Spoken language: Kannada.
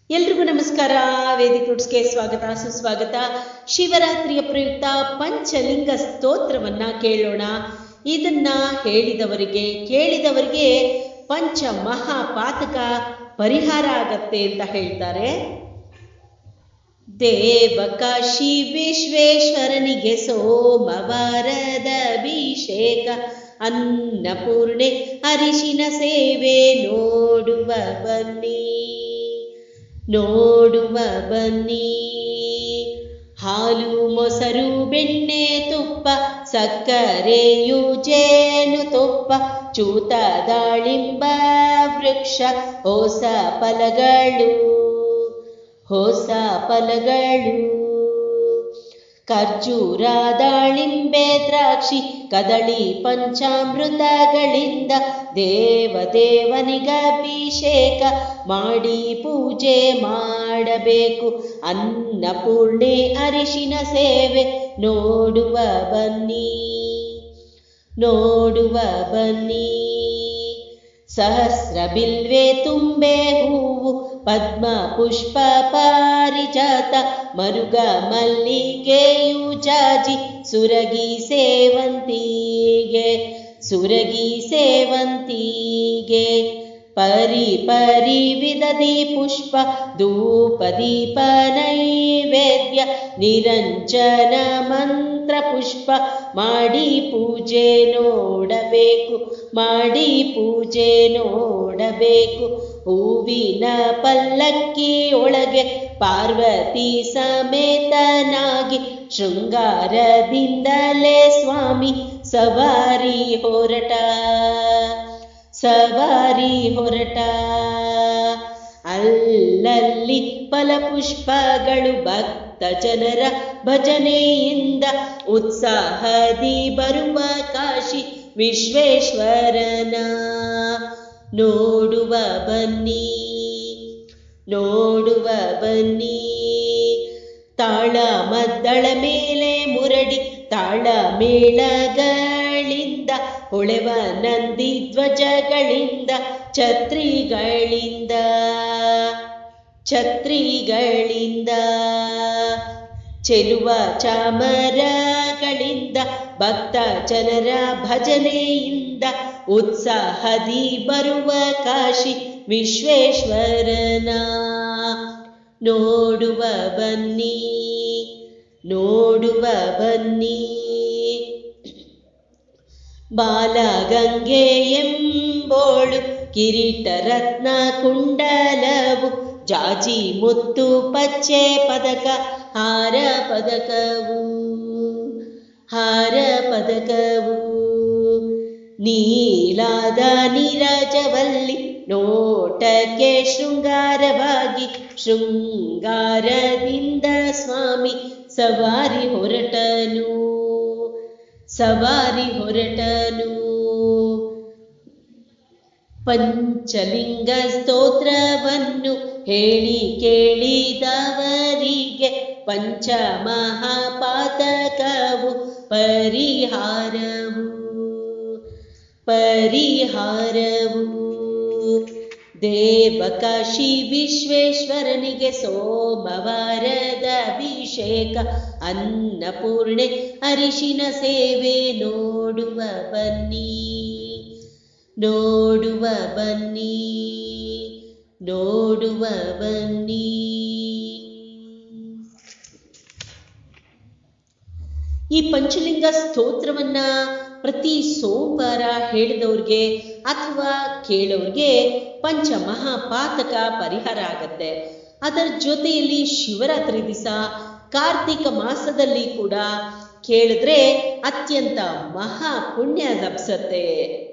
ಎಲ್ರಿಗೂ ನಮಸ್ಕಾರ ವೇದಿಕ್ ರೂಟ್ಸ್ಗೆ ಸ್ವಾಗತ ಸುಸ್ವಾಗತ ಶಿವರಾತ್ರಿಯ ಪ್ರಯುಕ್ತ ಪಂಚಲಿಂಗ ಸ್ತೋತ್ರವನ್ನ ಕೇಳೋಣ ಇದನ್ನ ಹೇಳಿದವರಿಗೆ ಕೇಳಿದವರಿಗೆ ಪಂಚ ಮಹಾಪಾತಕ ಪರಿಹಾರ ಆಗತ್ತೆ ಅಂತ ಹೇಳ್ತಾರೆ ದೇವಕಾಶಿ ವಿಶ್ವೇಶ್ವರನಿಗೆ ಸೋಮವಾರದ ಅಭಿಷೇಕ ಅನ್ನಪೂರ್ಣೆ ಅರಿಶಿನ ಸೇವೆ ನೋಡುವ ಬನ್ನಿ ನೋಡುವ ಬನ್ನಿ ಹಾಲು ಮೊಸರು ಬೆಣ್ಣೆ ತುಪ್ಪ ಸಕ್ಕರೆಯು ಜೇನು ತುಪ್ಪ ಚೂತ ದಾಳಿಂಬ ವೃಕ್ಷ ಹೊಸ ಫಲಗಳು ಹೊಸ ಫಲಗಳು ಖರ್ಜೂರ ದಾಳಿಂಬೆ ದ್ರಾಕ್ಷಿ ಕದಳಿ ಪಂಚಾಮೃತಗಳಿಂದ ದೇವದೇವನಿಗ ಅಭಿಷೇಕ ಮಾಡಿ ಪೂಜೆ ಮಾಡಬೇಕು ಅನ್ನಪೂರ್ಣೆ ಅರಿಶಿನ ಸೇವೆ ನೋಡುವ ಬನ್ನಿ ನೋಡುವ ಬನ್ನಿ ಸಹಸ್ರ ಬಿಲ್ವೆ ತುಂಬೆ ಹೂವು ಪದ್ಮ ಪುಷ್ಪ ಪಾರಿಜಾತ ಮರುಗ ಮಲ್ಲಿಗೆಯು ಜಾಜಿ ಸುರಗಿ ಸೇವಂತಿಗೆ ಸುರಗಿ ಸೇವಂತಿಗೆ ಪರಿ ಪರಿ ವಿದದಿ ಪುಷ್ಪ ಧೂಪ ದೀಪ ನೈವೇದ್ಯ ನಿರಂಜನ ಮಂತ್ರ ಪುಷ್ಪ ಮಾಡಿ ಪೂಜೆ ನೋಡಬೇಕು ಮಾಡಿ ಪೂಜೆ ನೋಡಬೇಕು ಹೂವಿನ ಪಲ್ಲಕ್ಕಿ ಒಳಗೆ ಪಾರ್ವತಿ ಸಮೇತನಾಗಿ ಶೃಂಗಾರದಿಂದಲೇ ಸ್ವಾಮಿ ಸವಾರಿ ಹೊರಟ ಸವಾರಿ ಹೊರಟ ಅಲ್ಲಲ್ಲಿ ಫಲಪುಷ್ಪಗಳು ಭಕ್ತ ಜನರ ಭಜನೆಯಿಂದ ಉತ್ಸಾಹದಿ ಬರುವ ಕಾಶಿ ವಿಶ್ವೇಶ್ವರನ ನೋಡುವ ಬನ್ನಿ ನೋಡುವ ಬನ್ನಿ ತಾಳ ಮದ್ದಳ ಮೇಲೆ ಮುರಡಿ ತಾಳ ಮೇಳಗಳಿಂದ ಹೊಳೆವ ನಂದಿ ಧ್ವಜಗಳಿಂದ ಛತ್ರಿಗಳಿಂದ ಛತ್ರಿಗಳಿಂದ ಚೆಲುವ ಚಾಮರಗಳಿಂದ ಭಕ್ತ ಜನರ ಭಜನೆಯಿಂದ ಉತ್ಸಾಹದಿ ಬರುವ ಕಾಶಿ ವಿಶ್ವೇಶ್ವರನ ನೋಡುವ ಬನ್ನಿ ನೋಡುವ ಬನ್ನಿ ಬಾಲಗಂಗೆ ಎಂಬೋಳು ಕಿರೀಟ ರತ್ನ ಕುಂಡಲವು ಜಾಜಿ ಮುತ್ತು ಪಚ್ಚೆ ಪದಕ ಹಾರ ಪದಕವು ಹಾರ ಪದಕವು ನೀಲಾದ ನೀರಜವಲ್ಲಿ ನೋಟಕ್ಕೆ ಶೃಂಗಾರವಾಗಿ ಶೃಂಗಾರದಿಂದ ಸ್ವಾಮಿ ಸವಾರಿ ಹೊರಟನು ಸವಾರಿ ಹೊರಟನು ಪಂಚಲಿಂಗ ಸ್ತೋತ್ರವನ್ನು ಹೇಳಿ ಕೇಳಿದವರಿಗೆ ಪಂಚ ಮಹಾಪಾತಕವು ಪರಿಹಾರವು ಪರಿಹಾರವು ದೇವಕಾಶಿ ವಿಶ್ವೇಶ್ವರನಿಗೆ ಸೋಮವಾರದ ಅಭಿಷೇಕ ಅನ್ನಪೂರ್ಣೆ ಅರಿಶಿನ ಸೇವೆ ನೋಡುವ ಬನ್ನಿ ನೋಡುವ ಬನ್ನಿ ನೋಡುವ ಬನ್ನಿ ಈ ಪಂಚಲಿಂಗ ಸ್ತೋತ್ರವನ್ನ ಪ್ರತಿ ಸೋಮವಾರ ಹೇಳಿದವ್ರಿಗೆ ಅಥವಾ ಕೇಳೋರಿಗೆ ಪಂಚ ಮಹಾಪಾತಕ ಪರಿಹಾರ ಆಗತ್ತೆ ಅದರ ಜೊತೆಯಲ್ಲಿ ಶಿವರಾತ್ರಿ ದಿವಸ ಕಾರ್ತಿಕ ಮಾಸದಲ್ಲಿ ಕೂಡ ಕೇಳಿದ್ರೆ ಅತ್ಯಂತ ಮಹಾ ಪುಣ್ಯ ಲಭಿಸತ್ತೆ